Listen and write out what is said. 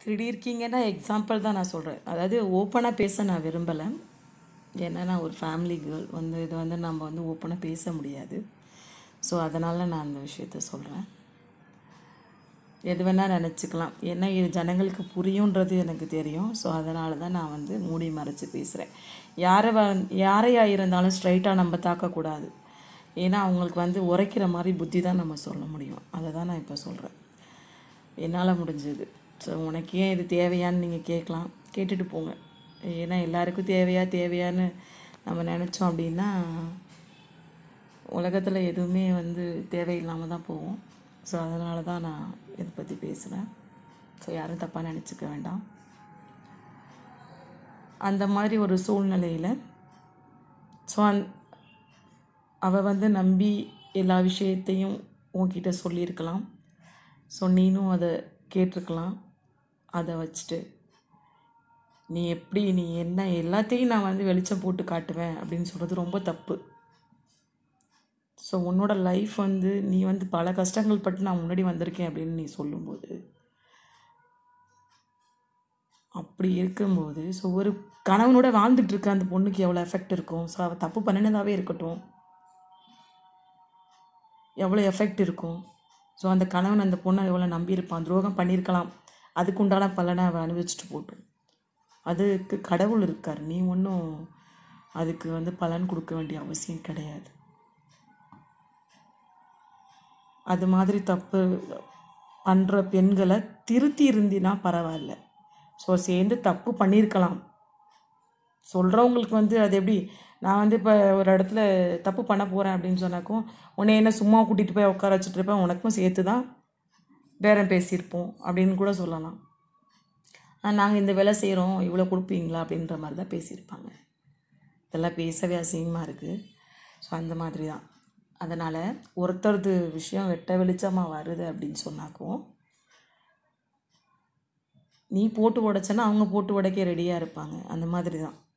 திருடி இருக்கீங்கன்னா எக்ஸாம்பிள் தான் நான் சொல்கிறேன் அதாவது ஓப்பனாக பேச நான் விரும்பலை ஏன்னா நான் ஒரு ஃபேமிலி கேர்ள் வந்து இது வந்து நம்ம வந்து ஓப்பனாக பேச முடியாது ஸோ அதனால் நான் அந்த விஷயத்த சொல்கிறேன் எது வேணால் நினச்சிக்கலாம் ஏன்னா இது ஜனங்களுக்கு புரியுன்றது எனக்கு தெரியும் ஸோ அதனால தான் நான் வந்து மூடி மறைச்சு பேசுகிறேன் யாரை வ யாரையாக இருந்தாலும் ஸ்ட்ரைட்டாக நம்ம தாக்கக்கூடாது ஏன்னா அவங்களுக்கு வந்து உரைக்கிற மாதிரி புத்தி தான் நம்ம சொல்ல முடியும் அதை தான் நான் இப்போ சொல்கிறேன் என்னால் முடிஞ்சது ஸோ உனக்கு ஏன் இது தேவையான்னு நீங்கள் கேட்கலாம் கேட்டுட்டு போங்க ஏன்னா எல்லாருக்கும் தேவையா தேவையான்னு நம்ம நினச்சோம் அப்படின்னா உலகத்தில் எதுவுமே வந்து தேவையில்லாமல் தான் போகும் ஸோ அதனால தான் நான் இதை பற்றி பேசுகிறேன் ஸோ யாரும் தப்பாக நினச்சிக்க வேண்டாம் அந்த மாதிரி ஒரு சூழ்நிலையில் ஸோ அந் அவள் வந்து நம்பி எல்லா விஷயத்தையும் உன்கிட்ட சொல்லியிருக்கலாம் ஸோ நீனும் அதை கேட்டிருக்கலாம் அதை வச்சுட்டு நீ எப்படி நீ என்ன எல்லாத்தையும் நான் வந்து வெளிச்சம் போட்டு காட்டுவேன் அப்படின்னு சொல்கிறது ரொம்ப தப்பு ஸோ உன்னோட லைஃப் வந்து நீ வந்து பல கஷ்டங்கள் பட்டு நான் முன்னாடி வந்திருக்கேன் அப்படின்னு நீ சொல்லும்போது அப்படி இருக்கும்போது ஸோ ஒரு கணவனோட வாழ்ந்துட்டு இருக்க அந்த பொண்ணுக்கு எவ்வளோ எஃபெக்ட் இருக்கும் ஸோ அவள் தப்பு பண்ணினதாகவே இருக்கட்டும் எவ்வளோ எஃபெக்ட் இருக்கும் ஸோ அந்த கணவன் அந்த பொண்ணை எவ்வளோ நம்பியிருப்பான் துரோகம் பண்ணியிருக்கலாம் அதுக்கு உண்டான பலனை அவள் அனுபவிச்சுட்டு போட்டும் அதுக்கு கடவுள் இருக்கார் நீ ஒன்றும் அதுக்கு வந்து பலன் கொடுக்க வேண்டிய அவசியம் கிடையாது அது மாதிரி தப்பு பண்ணுற பெண்களை திருத்தி இருந்தினா பரவாயில்ல ஸோ சேர்ந்து தப்பு பண்ணியிருக்கலாம் சொல்கிறவங்களுக்கு வந்து அது எப்படி நான் வந்து இப்போ ஒரு இடத்துல தப்பு பண்ண போகிறேன் அப்படின்னு சொன்னாக்கும் உன்னை என்ன சும்மா கூட்டிகிட்டு போய் உட்கார வச்சுட்டு இருப்பேன் உனக்கும் சேர்த்து தான் பேரம் பேசியிருப்போம் அப்படின்னு கூட சொல்லலாம் நாங்கள் இந்த வேலை செய்கிறோம் இவ்வளோ கொடுப்பீங்களா அப்படின்ற மாதிரி தான் பேசியிருப்பாங்க இதெல்லாம் பேசவே அசிங்கமாக இருக்குது ஸோ அந்த மாதிரி தான் அதனால் ஒருத்தரது விஷயம் வெட்ட வெளிச்சமாக வருது அப்படின்னு சொன்னாக்கும் நீ போட்டு உடைச்சனா அவங்க போட்டு உடைக்க ரெடியாக இருப்பாங்க அந்த மாதிரி தான்